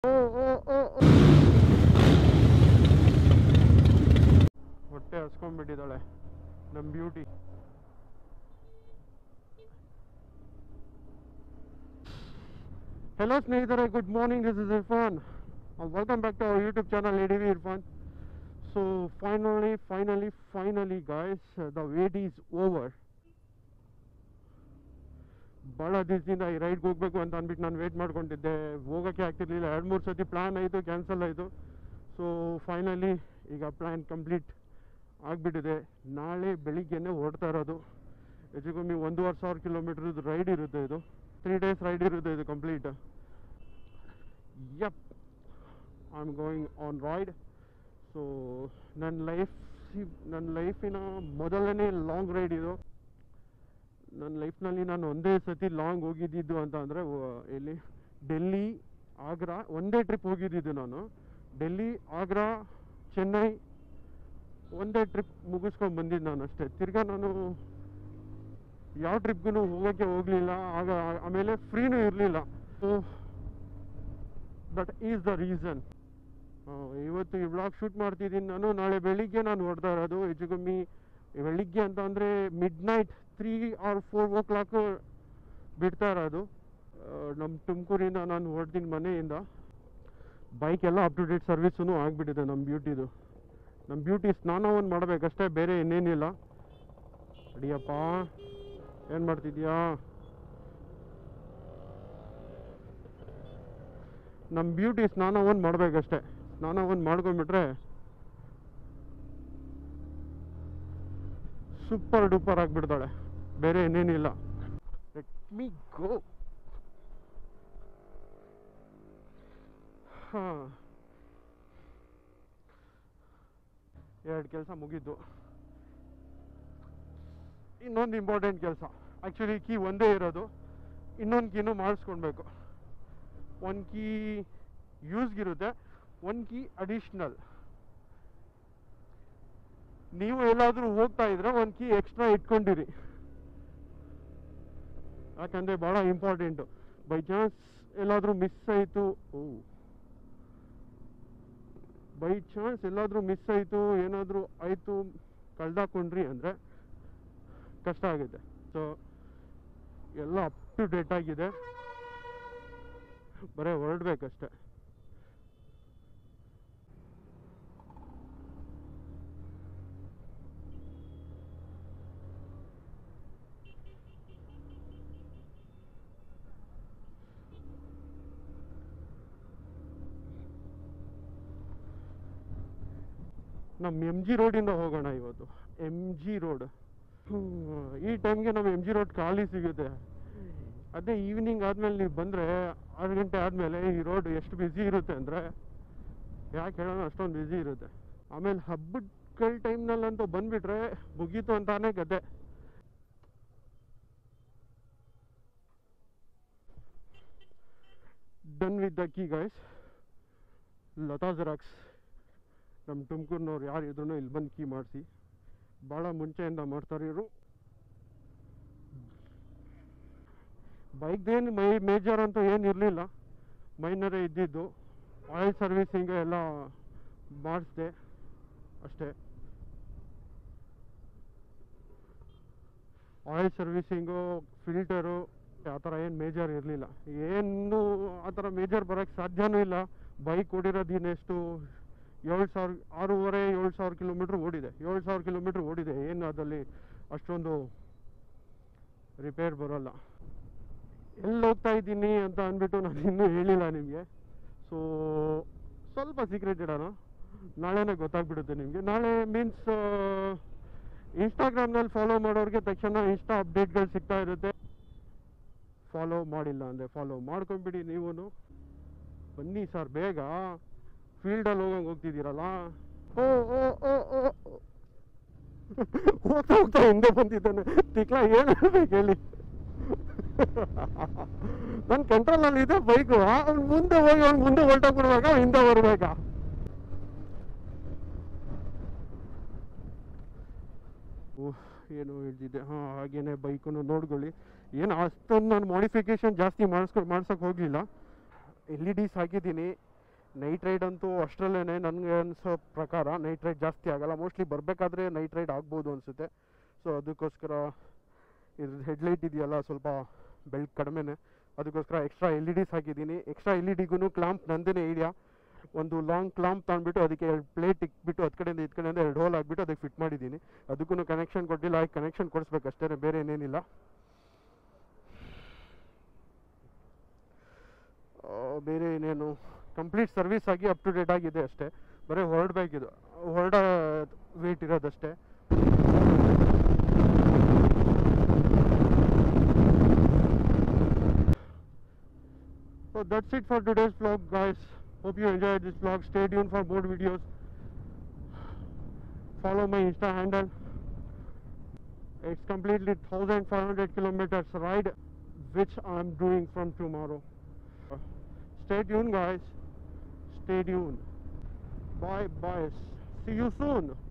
ಹೊಟ್ಟೆ ಹಸ್ಕೊಂಡ್ಬಿಟ್ಟಿದ್ದಾಳೆ ನಮ್ಮ ಬ್ಯೂಟಿ ಹೆಲೋ ಸ್ನೇಹಿತರೆ good morning this is Irfan welcome back to our YouTube channel ADV Irfan so finally finally finally guys the wait is over ಭಾಳ ದಿವಸದಿಂದ ಈ ರೈಡ್ಗೆ ಹೋಗ್ಬೇಕು ಅಂತ ಅಂದ್ಬಿಟ್ಟು ನಾನು ವೇಟ್ ಮಾಡ್ಕೊಂಡಿದ್ದೆ ಹೋಗೋಕ್ಕೆ ಆಗ್ತಿರ್ಲಿಲ್ಲ ಎರಡು ಮೂರು ಸತಿ ಪ್ಲ್ಯಾನ್ ಆಯಿತು ಕ್ಯಾನ್ಸಲ್ ಆಯಿತು ಸೊ ಫೈನಲಿ ಈಗ ಪ್ಲ್ಯಾನ್ ಕಂಪ್ಲೀಟ್ ಆಗಿಬಿಟ್ಟಿದೆ ನಾಳೆ ಬೆಳಿಗ್ಗೆನೇ ಹೊರಡ್ತಾ ಇರೋದು ಹೆಚ್ಚು ಕಮ್ಮಿ ಒಂದೂವರೆ ಸಾವಿರ ಕಿಲೋಮೀಟ್ರದ್ದು ರೈಡ್ ಇರುತ್ತೆ ಇದು ತ್ರೀ ಡೇಸ್ ರೈಡ್ ಇರುತ್ತೆ ಇದು complete yup I am going on ride so ನನ್ನ ಲೈಫ್ ನನ್ನ ಲೈಫಿನ ಮೊದಲನೇ ಲಾಂಗ್ ರೈಡ್ ಇದು ನನ್ನ ಲೈಫ್ನಲ್ಲಿ ನಾನು ಒಂದೇ ಸತಿ ಲಾಂಗ್ ಹೋಗಿದ್ದಿದ್ದು ಅಂತ ಅಂದರೆ ಎಲ್ಲಿ ಡೆಲ್ಲಿ ಆಗ್ರಾ ಒಂದೇ ಟ್ರಿಪ್ ಹೋಗಿದ್ದಿದ್ದು ನಾನು ಡೆಲ್ಲಿ ಆಗ್ರಾ ಚೆನ್ನೈ ಒಂದೇ ಟ್ರಿಪ್ ಮುಗಿಸ್ಕೊಂಡು ಬಂದಿದ್ದು ನಾನು ಅಷ್ಟೇ ತಿರ್ಗಾ ನಾನು ಯಾವ ಟ್ರಿಪ್ಗೂ ಹೋಗೋಕ್ಕೆ ಹೋಗಲಿಲ್ಲ ಆಗ ಆಮೇಲೆ ಫ್ರೀನೂ ಇರಲಿಲ್ಲ so that is the reason ಇವತ್ತು ಈ ಬ್ಲಾಗ್ ಶೂಟ್ ಮಾಡ್ತಿದ್ದೀನಿ ನಾನು ನಾಳೆ ಬೆಳಿಗ್ಗೆ ನಾನು ಹೊಡ್ತಾ ಇರೋದು ಹೆಚ್ಚು ಕಮ್ಮಿ ಬೆಳಿಗ್ಗೆ ಅಂತ ಅಂದರೆ midnight three or four o'clock ಬಿಡ್ತಾ ಇರೋದು ನಮ್ಮ ತುಮಕೂರಿಂದ ನಾನು ಹೊಡ್ತೀನಿ ಮನೆಯಿಂದ ಬೈಕ್ ಎಲ್ಲ ಅಪ್ ಟು ಡೇಟ್ ಸರ್ವಿಸೂ ಆಗಿಬಿಟ್ಟಿದೆ ನಮ್ಮ ಬ್ಯೂಟಿದು ನಮ್ಮ ಬ್ಯೂಟಿ ಸ್ನಾನ ಒಂದು ಮಾಡಬೇಕಷ್ಟೇ ಬೇರೆ ಇನ್ನೇನಿಲ್ಲ ಅಡಿಯಪ್ಪ ಏನು ಮಾಡ್ತಿದ್ಯಾ ನಮ್ಮ ಬ್ಯೂಟಿ ಸ್ನಾನ ಒಂದು ಮಾಡಬೇಕಷ್ಟೇ ಸ್ನಾನ ಒಂದು ಮಾಡ್ಕೊಂಬಿಟ್ರೆ ಸೂಪರ್ ಡೂಪರ್ ಆಗಿಬಿಡ್ತಾಳೆ ಬೇರೆ ಇನ್ನೇನಿಲ್ಲ ಲೆಟ್ ಮೀ ಗೋ ಹಾಂ ಎರಡು ಕೆಲಸ ಮುಗೀತು ಇನ್ನೊಂದು ಇಂಪಾರ್ಟೆಂಟ್ ಕೆಲಸ ಆ್ಯಕ್ಚುಲಿ ಕೀ ಒಂದೇ ಇರೋದು ಇನ್ನೊಂದು ಕೀನು ಮಾಡಿಸ್ಕೊಳ್ಬೇಕು ಒಂದು ಕೀ ಯೂಸ್ಗಿರುತ್ತೆ ಒಂದು ಕೀ ಅಡಿಷ್ನಲ್ ನೀವು ಎಲ್ಲಾದರೂ ಹೋಗ್ತಾ ಇದ್ರೆ ಒಂದು ಕೀ ಎಕ್ಸ್ಟ್ರಾ ಇಟ್ಕೊಂಡಿರಿ ಯಾಕಂದರೆ ಭಾಳ ಇಂಪಾರ್ಟೆಂಟು ಬೈ ಚಾನ್ಸ್ ಎಲ್ಲಾದರೂ ಮಿಸ್ ಆಯಿತು ಓ ಬೈ ಚಾನ್ಸ್ ಎಲ್ಲಾದರೂ ಮಿಸ್ ಆಯಿತು ಏನಾದರೂ ಆಯಿತು ಕಳ್ದಾಕೊಂಡ್ರಿ ಅಂದರೆ ಕಷ್ಟ ಆಗುತ್ತೆ ಸೊ ಎಲ್ಲ ಅಪ್ ಟು ಡೇಟ್ ಆಗಿದೆ ಬರೀ ಹೊರಡ್ಬೇಕಷ್ಟೆ ನಮ್ಮ ಎಮ್ ಜಿ ರೋಡಿಂದ ಹೋಗೋಣ ಇವತ್ತು ಎಮ್ ಜಿ ರೋಡ್ ಈ ಟೈಮ್ಗೆ ನಮ್ಮ ಎಮ್ ಜಿ ರೋಡ್ ಖಾಲಿ ಸಿಗುತ್ತೆ ಅದೇ ಈವ್ನಿಂಗ್ ಆದಮೇಲೆ ನೀವು ಬಂದರೆ ಆರು ಗಂಟೆ ಆದಮೇಲೆ ಈ ರೋಡ್ ಎಷ್ಟು ಬ್ಯುಸಿ ಇರುತ್ತೆ ಅಂದರೆ ಯಾಕೆ ಹೇಳೋಣ ಅಷ್ಟೊಂದು ಬ್ಯುಸಿ ಇರುತ್ತೆ ಆಮೇಲೆ ಹಬ್ಬಗಳ ಟೈಮ್ನಲ್ಲಂತೂ ಬಂದುಬಿಟ್ರೆ ಮುಗೀತು ಅಂತಾನೆ ಕತೆ done with the key guys Latha Xerox ನಮ್ಮ ತುಮಕೂರಿನವ್ರು ಯಾರು ಇದ್ರೂ ಇಲ್ಲಿ ಬಂದು ಕೀ ಮಾಡಿಸಿ ಭಾಳ ಮುಂಚೆಯಿಂದ ಮಾಡ್ತಾರೆ ಇವರು ಬೈಕ್ದೇನು ಮೈ ಮೇಜರ್ ಅಂತೂ ಏನು ಇರಲಿಲ್ಲ ಮೈನರೇ ಇದ್ದಿದ್ದು ಆಯಿಲ್ ಸರ್ವಿಸಿಂಗ್ ಎಲ್ಲ ಮಾಡಿಸ್ದೆ ಅಷ್ಟೇ ಆಯಿಲ್ ಸರ್ವಿಸಿಂಗು ಫಿಲ್ಟರು ಆ ಥರ ಏನು ಮೇಜರ್ ಇರಲಿಲ್ಲ ಏನು ಆ ಥರ ಮೇಜರ್ ಬರೋಕ್ಕೆ ಸಾಧ್ಯನೂ ಇಲ್ಲ ಬೈಕ್ ಓಡಿರೋದು ಇನ್ನೆಷ್ಟು ಏಳು ಸಾವಿರ ಆರೂವರೆ ಏಳು ಸಾವಿರ ಕಿಲೋಮೀಟ್ರ್ ಓಡಿದೆ ಏಳು ಸಾವಿರ ಕಿಲೋಮೀಟ್ರ್ ಓಡಿದೆ ಏನು ಅದರಲ್ಲಿ ಅಷ್ಟೊಂದು ರಿಪೇರ್ ಬರೋಲ್ಲ ಎಲ್ಲಿ ಹೋಗ್ತಾ ಇದ್ದೀನಿ ಅಂತ ಅಂದ್ಬಿಟ್ಟು ನಾನು ಇನ್ನೂ ಹೇಳಿಲ್ಲ ನಿಮಗೆ ಸೊ ಸ್ವಲ್ಪ ಸೀಕ್ರೆಟ್ ಇಡೋಣ ನಾಳೆನೇ ಗೊತ್ತಾಗ್ಬಿಡುತ್ತೆ ನಿಮಗೆ ನಾಳೆ ಮೀನ್ಸ್ ಇನ್ಸ್ಟಾಗ್ರಾಮ್ನಲ್ಲಿ ಫಾಲೋ ಮಾಡೋರಿಗೆ ತಕ್ಷಣ ಇನ್ಸ್ಟಾ ಅಪ್ಡೇಟ್ಗಳು ಸಿಗ್ತಾ ಇರುತ್ತೆ ಫಾಲೋ ಮಾಡಿಲ್ಲ ಅಂದರೆ ಫಾಲೋ ಮಾಡ್ಕೊಂಬಿಡಿ ನೀವು ಬನ್ನಿ ಸರ್ ಬೇಗ ಫೀಲ್ಡಲ್ಲಿ ಹೋಗಂಗೆ ಹೋಗ್ತಿದ್ದೀರಲ್ಲ ಓ ಓ ಓ ಓ ಹೋಗ್ತಾ ಹೋಗ್ತಾ ಹಿಂದೆ ಬಂದಿದ್ದಾನೆ ತಿಕ್ಲ ಏನು ಹೇಳ್ಬೇಕು ಹೇಳಿ ನನ್ನ ಕಂಟ್ರೋಲಲ್ಲಿ ಇದೆ ಬೈಕು ಅವ್ನು ಮುಂದೆ ಹೋಗಿ ಅವ್ನು ಮುಂದೆ ಹೊರಟೋಗ್ಬಿಡ್ಬೇಕಾ ಹಿಂದೆ ಬರ್ಬೇಕಾ ಓಹ್ ಏನು ಹೇಳ್ತಿದ್ದೆ ಹಾಂ ಹಾಗೇನೆ ಬೈಕನ್ನು ನೋಡ್ಕೊಳ್ಳಿ ಏನು ಅಷ್ಟೊಂದು ನಾನು ಮಾಡಿಫಿಕೇಶನ್ ಜಾಸ್ತಿ ಮಾಡಿಸ್ಕೊ ಮಾಡ್ಸೋಕೆ ಹೋಗಲಿಲ್ಲ ಎಲ್ ಇ ಡಿಸ್ ಹಾಕಿದ್ದೀನಿ ನೈಟ್ ರೈಡ್ ಅಂತೂ ಅಷ್ಟರಲ್ಲೇ ನನಗೆ ಅನಿಸೋ ಪ್ರಕಾರ ನೈಟ್ ರೈಡ್ ಜಾಸ್ತಿ ಆಗಲ್ಲ ಮೋಸ್ಟ್ಲಿ ಬರಬೇಕಾದ್ರೆ ನೈಟ್ ರೈಡ್ ಆಗ್ಬೋದು ಅನಿಸುತ್ತೆ ಸೊ ಅದಕ್ಕೋಸ್ಕರ ಇದು ಹೆಡ್ಲೈಟ್ ಇದೆಯಲ್ಲ ಸ್ವಲ್ಪ ಬೆಳಕು ಕಡಿಮೆನೆ ಅದಕ್ಕೋಸ್ಕರ ಎಕ್ಸ್ಟ್ರಾ ಎಲ್ ಇ ಡಿಸ್ ಹಾಕಿದ್ದೀನಿ ಎಕ್ಸ್ಟ್ರಾ ಎಲ್ ಇ ಡಿಗೂ ಕ್ಲಾಂಪ್ ನಂದೇ ಐಡಿಯಾ ಒಂದು ಲಾಂಗ್ ಕ್ಲಾಂಪ್ ತಂದ್ಬಿಟ್ಟು ಅದಕ್ಕೆ ಎರಡು ಪ್ಲೇಟ್ ಇಕ್ಬಿಟ್ಟು ಹತ್ತು ಕಡೆಯಿಂದ ಇದು ಕಡೆಯಿಂದ ಎರಡು ಹೋಲ್ ಹಾಕ್ಬಿಟ್ಟು ಅದಕ್ಕೆ ಫಿಟ್ ಮಾಡಿದ್ದೀನಿ ಅದಕ್ಕೂ ಕನೆಕ್ಷನ್ ಕೊಟ್ಟಿಲ್ಲ ಅದಕ್ಕೆ ಕನೆಕ್ಷನ್ ಕೊಡಿಸ್ಬೇಕಷ್ಟೇ ಬೇರೆ ಏನೇನಿಲ್ಲ ಆ, ಬೇರೆ ಏನೇನು ಕಂಪ್ಲೀಟ್ ಸರ್ವಿಸ್ ಆಗಿ ಅಪ್ ಟು ಡೇಟ್ ಆಗಿದೆ ಅಷ್ಟೇ ಬರೀ ಹೊರಡ್ಬೇಕಿದು ಹೊರಡ ವೇಟ್ ಇರೋದಷ್ಟೇ So that's it for today's vlog guys. Hope you enjoyed this vlog. Stay tuned for more videos. Follow my Insta handle. It's completely 1500 kilometers ride which I'm doing from tomorrow. Stay tuned guys. Stay tuned. Bye bye. See you soon.